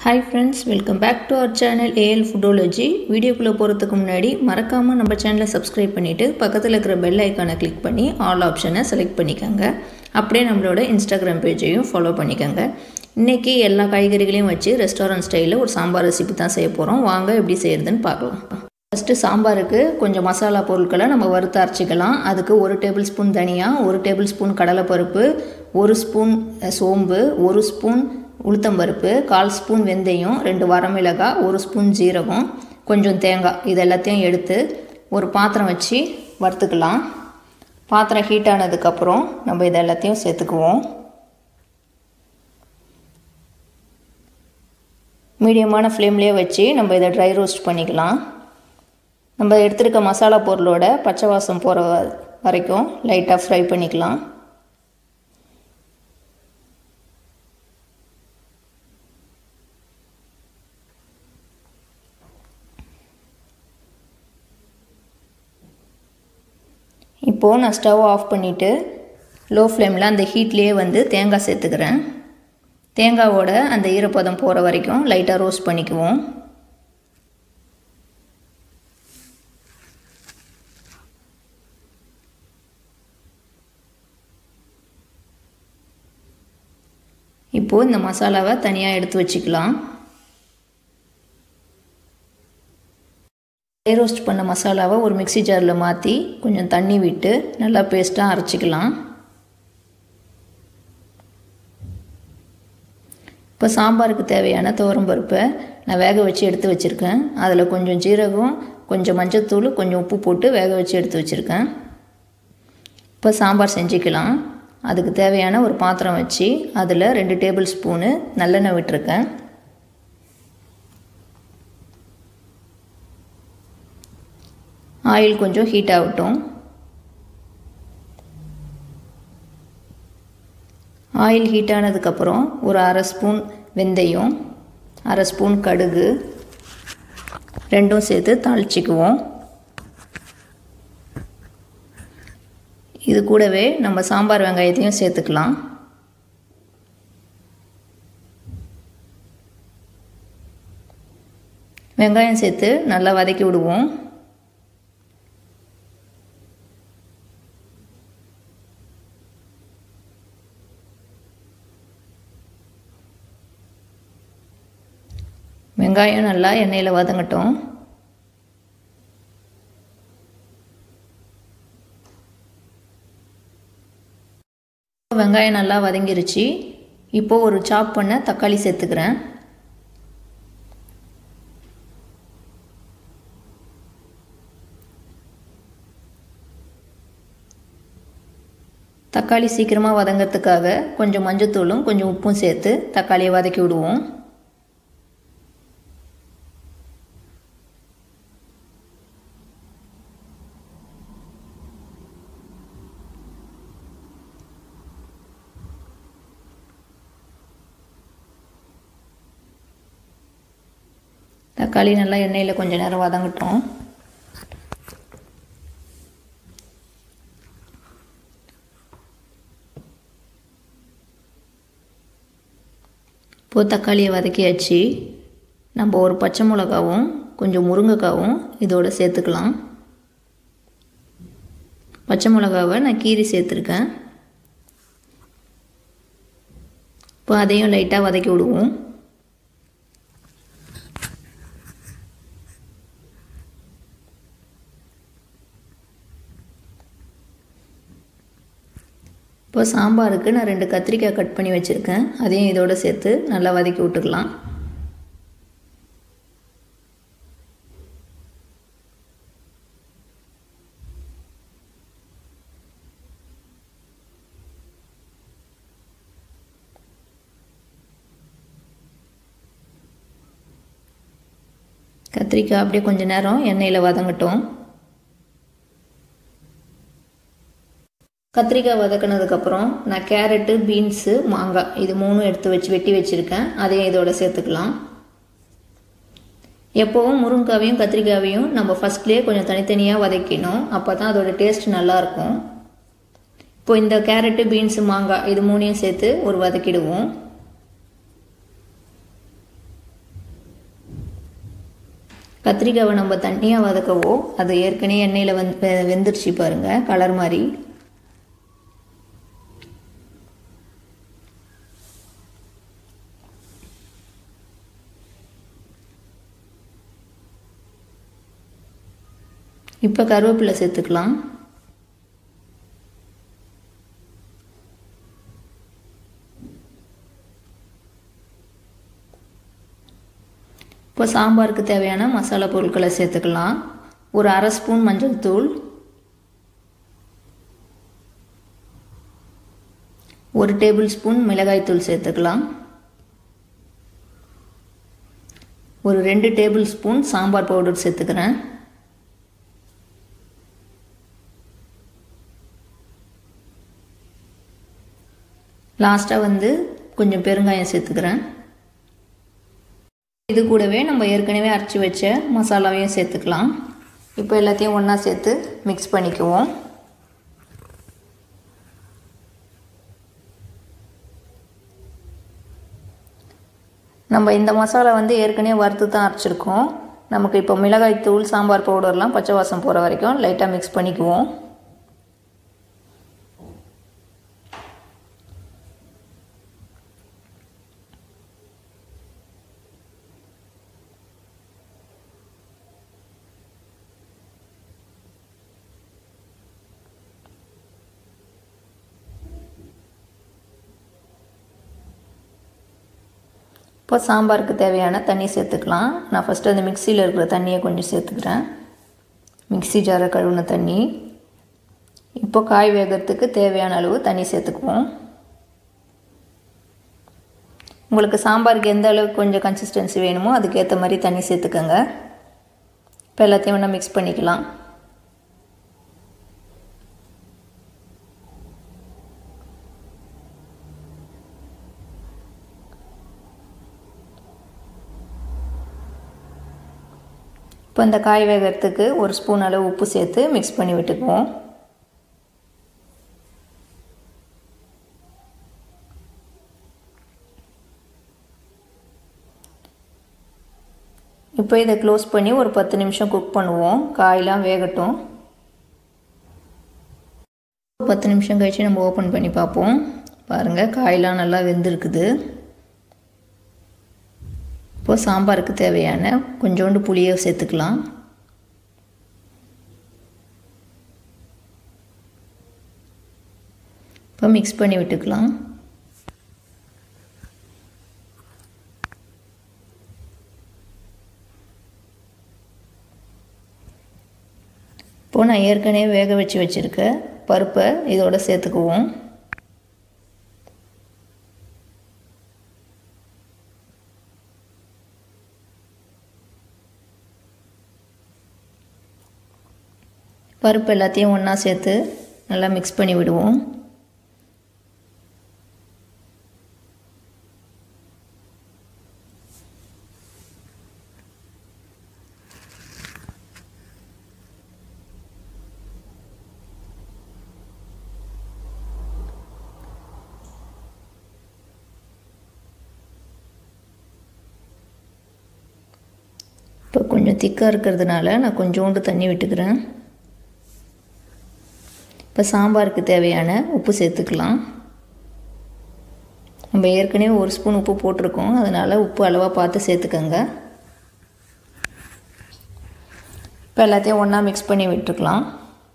Hi friends welcome back to our channel A L foodology வீடியோக்குள்ளே போகிறதுக்கு முன்னாடி மறக்காமல் நம்ம சேனலை சப்ஸ்கிரைப் பண்ணிவிட்டு பக்கத்தில் இருக்கிற பெல் ஐக்கானை கிளிக் பண்ணி ஆல் ஆப்ஷனை செலக்ட் பண்ணிக்கோங்க அப்படியே நம்மளோட இன்ஸ்டாகிராம் பேஜையும் ஃபாலோ பண்ணிக்கோங்க இன்றைக்கி எல்லா காய்கறிகளையும் வச்சு ரெஸ்டாரண்ட் ஸ்டைலில் ஒரு சாம்பார் ரெசிபி தான் செய்ய போகிறோம் வாங்க எப்படி செய்கிறதுன்னு பார்க்கலாம் ஃபஸ்ட்டு சாம்பாருக்கு கொஞ்சம் மசாலா பொருட்களை நம்ம வறுத்து அரைச்சிக்கலாம் அதுக்கு ஒரு டேபிள் ஸ்பூன் தனியா ஒரு டேபிள் ஸ்பூன் கடலைப்பருப்பு ஒரு ஸ்பூன் சோம்பு ஒரு ஸ்பூன் உளுத்தம்பருப்பு கால் ஸ்பூன் வெந்தயம் ரெண்டு வரமிளகாய் ஒரு ஸ்பூன் ஜீரகம் கொஞ்சம் தேங்காய் இது எல்லாத்தையும் எடுத்து ஒரு பாத்திரம் வச்சு வறுத்துக்கலாம் பாத்திரம் ஹீட் ஆனதுக்கப்புறம் நம்ம இது எல்லாத்தையும் சேர்த்துக்குவோம் மீடியமான ஃப்ளேம்லேயே வச்சு நம்ம இதை ட்ரை ரோஸ்ட் பண்ணிக்கலாம் நம்ம எடுத்துருக்க மசாலா பொருளோட பச்சை வாசம் போகிற வரைக்கும் லைட்டாக ஃப்ரை பண்ணிக்கலாம் இப்போது நான் ஸ்டவ் ஆஃப் பண்ணிவிட்டு லோ ஃப்ளேமில் அந்த ஹீட்லேயே வந்து தேங்காய் சேர்த்துக்கிறேன் தேங்காவோட அந்த ஈரப்பதம் போகிற வரைக்கும் லைட்டாக ரோஸ்ட் பண்ணிக்குவோம் இப்போது இந்த மசாலாவை தனியாக எடுத்து வச்சுக்கலாம் ட்ரை ரோஸ்ட் பண்ண மசாலாவை ஒரு மிக்சி ஜாரில் மாற்றி கொஞ்சம் தண்ணி விட்டு நல்லா பேஸ்ட்டாக அரைச்சிக்கலாம் இப்போ சாம்பாருக்கு தேவையான துவரம்பருப்பை நான் வேக வச்சு எடுத்து வச்சுருக்கேன் அதில் கொஞ்சம் ஜீரகம் கொஞ்சம் மஞ்சத்தூள் கொஞ்சம் உப்பு போட்டு வேக வச்சு எடுத்து வச்சுருக்கேன் இப்போ சாம்பார் செஞ்சுக்கலாம் அதுக்கு தேவையான ஒரு பாத்திரம் வச்சு அதில் ரெண்டு டேபிள் ஸ்பூனு நல்லெண்ணெய் விட்டுருக்கேன் ஆயில் கொஞ்சம் ஹீட் ஆகட்டும் ஆயில் ஹீட் ஆனதுக்கப்புறம் ஒரு அரை ஸ்பூன் வெந்தயம் அரை ஸ்பூன் கடுகு ரெண்டும் சேர்த்து தாளிச்சிக்குவோம் இது கூடவே நம்ம சாம்பார் வெங்காயத்தையும் சேர்த்துக்கலாம் வெங்காயம் சேர்த்து நல்லா வதக்கி விடுவோம் வெங்காயம் நல்லா எண்ணெயில் வதங்கட்டும் வெங்காயம் நல்லா வதங்கிருச்சு இப்போது ஒரு சாப் பண்ண தக்காளி சேர்த்துக்கிறேன் தக்காளி சீக்கிரமாக வதங்கிறதுக்காக கொஞ்சம் மஞ்சத்தூளும் கொஞ்சம் உப்பும் சேர்த்து தக்காளியை வதக்கி விடுவோம் தக்காளி நல்லா எண்ணெயில் கொஞ்சம் நேரம் வதங்கட்டும் இப்போது தக்காளியை வதக்கியாச்சு நம்ம ஒரு பச்சை மிளகாவும் கொஞ்சம் முருங்கைக்காவும் இதோட சேர்த்துக்கலாம் பச்சை மிளகாவை நான் கீரி சேர்த்துருக்கேன் இப்போ அதையும் லைட்டாக வதக்கி விடுவோம் இப்போ சாம்பாருக்கு நான் ரெண்டு கத்திரிக்காய் கட் பண்ணி வச்சுருக்கேன் அதையும் இதோடு சேர்த்து நல்லா வதக்கி விட்டுக்கலாம் கத்திரிக்காய் அப்படியே கொஞ்சம் நேரம் எண்ணெயில் வதங்கட்டும் கத்திரிக்காய் வதக்கினதுக்கப்புறம் நான் கேரட்டு பீன்ஸு மாங்காய் இது மூணும் எடுத்து வச்சு வெட்டி வச்சுருக்கேன் அதையும் இதோட சேர்த்துக்கலாம் எப்போவும் முருங்காவையும் கத்திரிக்காவையும் நம்ம ஃபஸ்ட்லேயே கொஞ்சம் தனித்தனியாக வதக்கணும் அப்போ தான் அதோட டேஸ்ட் நல்லாயிருக்கும் இப்போ இந்த கேரட்டு பீன்ஸு மாங்காய் இது மூணையும் சேர்த்து ஒரு வதக்கிடுவோம் கத்திரிக்காவை நம்ம தண்ணியாக வதக்கவோ அது ஏற்கனவே எண்ணெயில் வந்து வெந்துருச்சு பாருங்கள் கலர் மாதிரி இப்போ கருவேப்பிலை சேர்த்துக்கலாம் இப்போ சாம்பாருக்கு தேவையான மசாலா பொருட்களை சேர்த்துக்கலாம் ஒரு அரை ஸ்பூன் மஞ்சள் தூள் ஒரு டேபிள் ஸ்பூன் மிளகாய் தூள் சேர்த்துக்கலாம் ஒரு ரெண்டு டேபிள் ஸ்பூன் சாம்பார் பவுடர் சேர்த்துக்கிறேன் லாஸ்ட்டாக வந்து கொஞ்சம் பெருங்காயம் சேர்த்துக்கிறேன் இது கூடவே நம்ம ஏற்கனவே அரைச்சி வச்ச மசாலாவையும் சேர்த்துக்கலாம் இப்போ எல்லாத்தையும் ஒன்றா சேர்த்து மிக்ஸ் பண்ணிக்குவோம் நம்ம இந்த மசாலா வந்து ஏற்கனவே வறுத்து தான் அரைச்சிருக்கோம் நமக்கு இப்போ மிளகாய் தூள் சாம்பார் பவுடர்லாம் பச்சை வாசம் போகிற வரைக்கும் லைட்டாக மிக்ஸ் பண்ணிக்குவோம் இப்போ சாம்பாருக்கு தேவையான தண்ணி சேர்த்துக்கலாம் நான் ஃபஸ்ட்டு அந்த மிக்சியில் இருக்கிற தண்ணியை கொஞ்சம் சேர்த்துக்கிறேன் மிக்சி ஜாரை கழுவுன தண்ணி இப்போ காய் வேகிறதுக்கு தேவையான அளவு தண்ணி சேர்த்துக்குவோம் உங்களுக்கு சாம்பாருக்கு எந்த அளவுக்கு கொஞ்சம் கன்சிஸ்டன்சி வேணுமோ அதுக்கேற்ற மாதிரி தண்ணி சேர்த்துக்கோங்க இப்போ எல்லாத்தையும் ஒன்றா மிக்ஸ் பண்ணிக்கலாம் இப்போ இந்த காய் வேகிறதுக்கு ஒரு ஸ்பூன் அளவு உப்பு சேர்த்து மிக்ஸ் பண்ணி விட்டுக்குவோம் இப்போ இதை க்ளோஸ் பண்ணி ஒரு பத்து நிமிஷம் குக் பண்ணுவோம் காயெலாம் வேகட்டும் பத்து நிமிஷம் கழித்து நம்ம ஓப்பன் பண்ணி பார்ப்போம் பாருங்கள் காயெலாம் நல்லா வெந்திருக்குது இப்போது சாம்பாருக்கு தேவையான கொஞ்சோண்டு புளியை சேர்த்துக்கலாம் இப்போ மிக்ஸ் பண்ணி விட்டுக்கலாம் இப்போது நான் ஏற்கனவே வேக வச்சு வச்சுருக்க பருப்பை இதோட சேர்த்துக்குவோம் பருப்பு எல்லாத்தையும் ஒன்றா சேர்த்து நல்லா மிக்ஸ் பண்ணி விடுவோம் இப்போ கொஞ்சம் திக்காக இருக்கிறதுனால நான் கொஞ்சோண்டு தண்ணி விட்டுக்கிறேன் இப்போ சாம்பாருக்கு தேவையான உப்பு சேர்த்துக்கலாம் நம்ம ஏற்கனவே ஒரு ஸ்பூன் உப்பு போட்டிருக்கோம் அதனால் உப்பு அளவாக பார்த்து சேர்த்துக்கோங்க இப்போ எல்லாத்தையும் ஒன்றா மிக்ஸ் பண்ணி விட்டுருக்கலாம்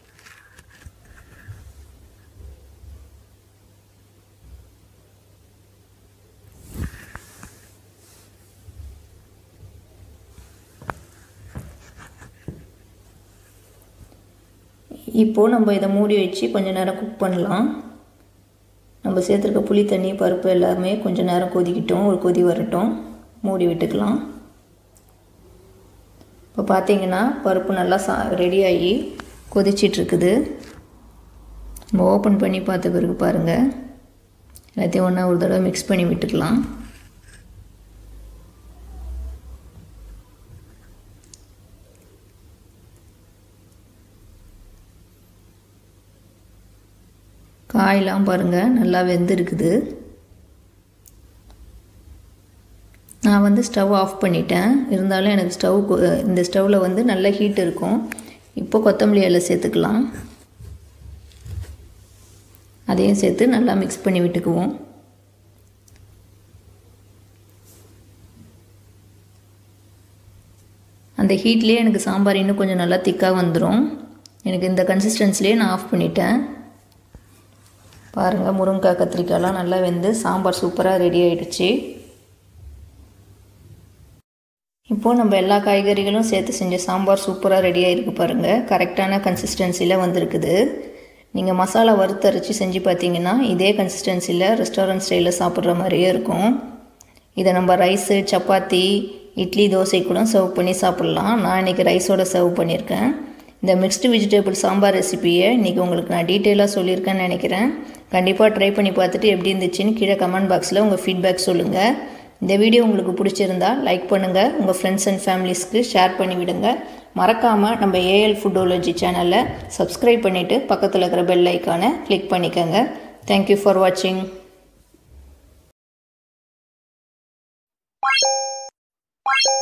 இப்போது நம்ம இதை மூடி வச்சு கொஞ்சம் நேரம் குக் பண்ணலாம் நம்ம சேர்த்துருக்க புளி தண்ணி பருப்பு எல்லாமே கொஞ்சம் நேரம் கொதிக்கிட்டோம் ஒரு கொதி வரட்டும் மூடி விட்டுக்கலாம் இப்போ பார்த்தீங்கன்னா பருப்பு நல்லா சா ரெடியாகி கொதிச்சிட்ருக்குது நம்ம ஓப்பன் பண்ணி பார்த்த பிறகு பாருங்கள் எல்லாத்தையும் ஒன்றா ஒரு தடவை மிக்ஸ் பண்ணி விட்டுக்கலாம் காயெலாம் பாருங்கள் நல்லா வெந்திருக்குது நான் வந்து ஸ்டவ் ஆஃப் பண்ணிட்டேன் இருந்தாலும் எனக்கு ஸ்டவ் இந்த ஸ்டவ்வில் வந்து நல்ல ஹீட் இருக்கும் இப்போ கொத்தமல்லி இலை சேர்த்துக்கலாம் அதையும் சேர்த்து நல்லா மிக்ஸ் பண்ணி விட்டுக்குவோம் அந்த ஹீட்லேயே எனக்கு சாம்பார் இன்னும் கொஞ்சம் நல்லா திக்காக வந்துடும் எனக்கு இந்த கன்சிஸ்டன்சிலே நான் ஆஃப் பண்ணிட்டேன் பாருங்கள் முருங்கைக்காய் கத்திரிக்காய்லாம் நல்லா வெந்து சாம்பார் சூப்பராக ரெடி ஆகிடுச்சு இப்போது நம்ம எல்லா காய்கறிகளும் சேர்த்து செஞ்ச சாம்பார் சூப்பராக ரெடி ஆகிருக்கு பாருங்கள் கரெக்டான கன்சிஸ்டன்சியில் வந்திருக்குது நீங்கள் மசாலா வறுத்தரைச்சி செஞ்சு பார்த்தீங்கன்னா இதே கன்சிஸ்டன்சியில் ரெஸ்டாரண்ட் ஸ்டைலில் சாப்பிட்ற மாதிரியே இருக்கும் இதை நம்ம ரைஸு சப்பாத்தி இட்லி தோசை கூட சர்வ் பண்ணி சாப்பிட்லாம் நான் இன்றைக்கி ரைஸோட சர்வ் பண்ணியிருக்கேன் இந்த மிக்ஸ்டு வெஜிடபிள் சாம்பார் ரெசிப்பியை இன்றைக்கி உங்களுக்கு நான் டீட்டெயிலாக சொல்லியிருக்கேன்னு நினைக்கிறேன் கண்டிப்பாக ட்ரை பண்ணி பார்த்துட்டு எப்படி இருந்துச்சுன்னு கீழே கமெண்ட் பாக்ஸில் உங்கள் ஃபீட்பேக் சொல்லுங்கள் இந்த வீடியோ உங்களுக்கு பிடிச்சிருந்தா லைக் பண்ணுங்கள் உங்கள் ஃப்ரெண்ட்ஸ் அண்ட் ஃபேமிலிஸ்க்கு ஷேர் பண்ணி விடுங்க மறக்காமல் நம்ம ஏஎல் ஃபுட்டோலஜி சேனலை சப்ஸ்கிரைப் பண்ணிவிட்டு பக்கத்தில் இருக்கிற பெல் ஐக்கானை கிளிக் பண்ணிக்கோங்க தேங்க்யூ ஃபார் வாட்சிங் Bye.